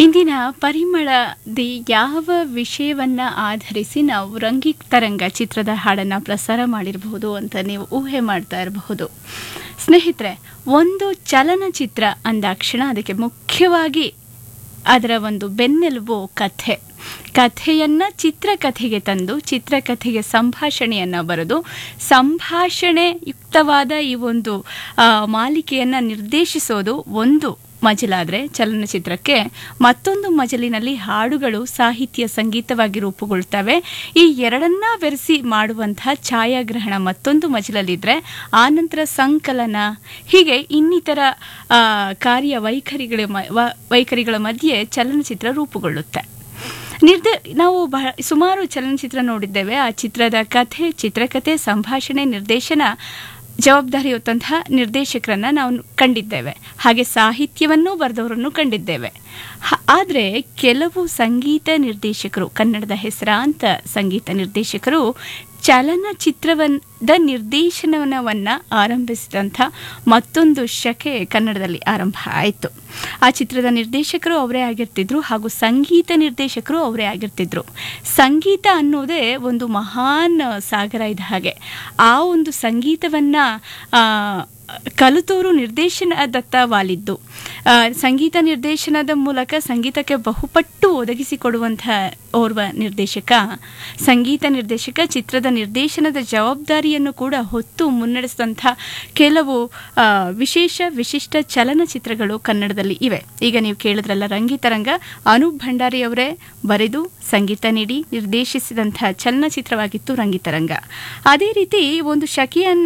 ಇಂದಿನ ಪರಿಮಳದಿ ಯಾವ ವಿಷಯವನ್ನ ಆಧರಿಸಿ ನಾವು ರಂಗಿಕ್ ತರಂಗ ಚಿತ್ರದ ಹಾಡನ್ನ ಪ್ರಸಾರ ಮಾಡಿರಬಹುದು ಅಂತ ನೀವು ಊಹೆ ಮಾಡ್ತಾ ಇರಬಹುದು ಸ್ನೇಹಿತರೆ ಒಂದು ಚಲನಚಿತ್ರ ಅಂದಾಕ್ಷಣ ಅದಕ್ಕೆ ಮುಖ್ಯವಾಗಿ ಅದರ ಒಂದು ಬೆನ್ನೆಲುಬು ಕಥೆ ಕಥೆಯನ್ನ ಚಿತ್ರಕಥೆಗೆ ತಂದು ಚಿತ್ರಕಥೆಗೆ ಸಂಭಾಷಣೆಯನ್ನ ಬರೆದು ಸಂಭಾಷಣೆ ಯುಕ್ತವಾದ ಈ ಒಂದು ಆ, ಮಾಲಿಕೆಯನ್ನ ನಿರ್ದೇಶಿಸೋದು ಒಂದು ಮಜಲಾದ್ರೆ ಚಲನಚಿತ್ರಕ್ಕೆ ಮತ್ತೊಂದು ಮಜಲಿನಲ್ಲಿ ಹಾಡುಗಳು ಸಾಹಿತ್ಯ ಸಂಗೀತವಾಗಿ ರೂಪುಗೊಳ್ತವೆ ಈ ಎರಡನ್ನ ಬೆರೆಸಿ ಮಾಡುವಂತಹ ಛಾಯಾಗ್ರಹಣ ಮತ್ತೊಂದು ಮಜಲಲ್ಲಿದ್ರೆ ಆನಂತರ ಸಂಕಲನ ಹೀಗೆ ಇನ್ನಿತರ ಆ, ಕಾರ್ಯ ವೈಖರಿಗಳ ಮ- ವ- ವೈಖರಿಗಳ ಮಧ್ಯೆ ಚಲನಚಿತ್ರ ರೂಪುಗೊಳ್ಳುತ್ತೆ ನಿರ್ದ ನಾವು ಬಹ ಸುಮಾರು ಚಲನಚಿತ್ರ ನೋಡಿದ್ದೇವೆ ಆ ಚಿತ್ರದ ಕಥೆ ಚಿತ್ರಕಥೆ ಸಂಭಾಷಣೆ ನಿರ್ದೇಶನ ಜವಾಬ್ದಾರಿ ಹೊತ್ತಂತಹ ನಿರ್ದೇಶಕರನ್ನ ನಾವು ಕಂಡಿದ್ದೇವೆ ಹಾಗೆ ಸಾಹಿತ್ಯವನ್ನೂ ಬರೆದವರನ್ನು ಕಂಡಿದ್ದೇವೆ ಹ- ಆದ್ರೆ ಕೆಲವು ಸಂಗೀತ ನಿರ್ದೇಶಕರು ಕನ್ನಡದ ಹೆಸರಾಂತ ಸಂಗೀತ ನಿರ್ದೇಶಕರು ಚಲನಚಿತ್ರವದ ನಿರ್ದೇಶನವನ್ನ ಆರಂಭಿಸಿದಂಥ ಮತ್ತೊಂದು ಶಕೆ ಕನ್ನಡದಲ್ಲಿ ಆರಂಭ ಆಯಿತು ಆ ಚಿತ್ರದ ನಿರ್ದೇಶಕರು ಅವರೇ ಆಗಿರ್ತಿದ್ರು ಹಾಗೂ ಸಂಗೀತ ನಿರ್ದೇಶಕರು ಅವರೇ ಆಗಿರ್ತಿದ್ರು ಸಂಗೀತ ಅನ್ನೋದೇ ಒಂದು ಮಹಾನ್ ಸಾಗರ ಇದ್ದ ಹಾಗೆ ಆ ಒಂದು ಸಂಗೀತವನ್ನ ಆ, ಕಲಿತವರು ನಿರ್ದೇಶನದತ್ತ ವಾಲಿದ್ದು ಆ, ಸಂಗೀತ ನಿರ್ದೇಶನದ ಮೂಲಕ ಸಂಗೀತಕ್ಕೆ ಬಹುಪಟ್ಟು ಒದಗಿಸಿಕೊಡುವಂತಹ ಓರ್ವ ನಿರ್ದೇಶಕ ಸಂಗೀತ ನಿರ್ದೇಶಕ ಚಿತ್ರದ ನಿರ್ದೇಶನದ ಜವಾಬ್ದಾರಿಯನ್ನು ಕೂಡ ಹೊತ್ತು ಮುನ್ನಡೆಸಿದಂಥ ಕೆಲವು ಆ, ವಿಶೇಷ ವಿಶಿಷ್ಟ ಚಲನಚಿತ್ರಗಳು ಕನ್ನಡದಲ್ಲಿ ಇವೆ ಈಗ ನೀವು ಕೇಳಿದ್ರಲ್ಲ ರಂಗಿತರಂಗ ಅನೂಪ್ ಭಂಡಾರಿ ಅವರೇ ಬರೆದು ಸಂಗೀತ ನೀಡಿ ನಿರ್ದೇಶಿಸಿದಂಥ ಚಲನಚಿತ್ರವಾಗಿತ್ತು ರಂಗಿತರಂಗ ಅದೇ ರೀತಿ ಒಂದು ಶಕೆಯನ್ನ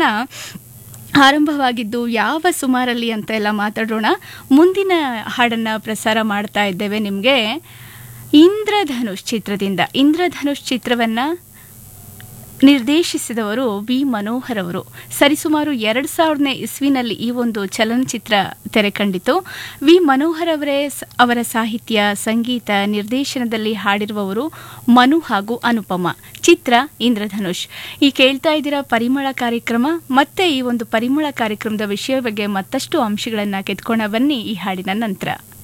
ಆರಂಭವಾಗಿದ್ದು ಯಾವ ಸುಮಾರಲ್ಲಿ ಅಂತ ಎಲ್ಲ ಮಾತಾಡೋಣ ಮುಂದಿನ ಹಾಡನ್ನ ಪ್ರಸಾರ ಮಾಡ್ತಾ ಇದ್ದೇವೆ ನಿಮಗೆ ಇಂದ್ರಧನುಷ್ ಚಿತ್ರದಿಂದ ಇಂದ್ರಧನುಷ್ ಚಿತ್ರವನ್ನ ನಿರ್ದೇಶಿಸಿದವರು ವಿ ಮನೋಹರ್ ಅವರು ಸರಿಸುಮಾರು ಎರಡು ಸಾವಿರನೇ ಇಸ್ವಿನಲ್ಲಿ ಈ ಒಂದು ಚಲನಚಿತ್ರ ತೆರೆ ಕಂಡಿತು ವಿ ಮನೋಹರ್ ಅವರೇ ಸ- ಅವರ ಸಾಹಿತ್ಯ ಸಂಗೀತ ನಿರ್ದೇಶನದಲ್ಲಿ ಹಾಡಿರುವವರು ಮನು ಹಾಗೂ ಅನುಪಮ ಚಿತ್ರ ಇಂದ್ರಧನುಷ್ ಈ ಕೇಳ್ತಾ ಇದ್ದೀರಾ ಪರಿಮಳ ಕಾರ್ಯಕ್ರಮ ಮತ್ತೆ ಈ ಒಂದು ಪರಿಮಳ ಕಾರ್ಯಕ್ರಮದ ವಿಷಯ ಬಗ್ಗೆ ಮತ್ತಷ್ಟು ಅಂಶಗಳನ್ನ ಕೆತ್ಕೋಣ ಬನ್ನಿ ಈ ಹಾಡಿನ ನಂತರ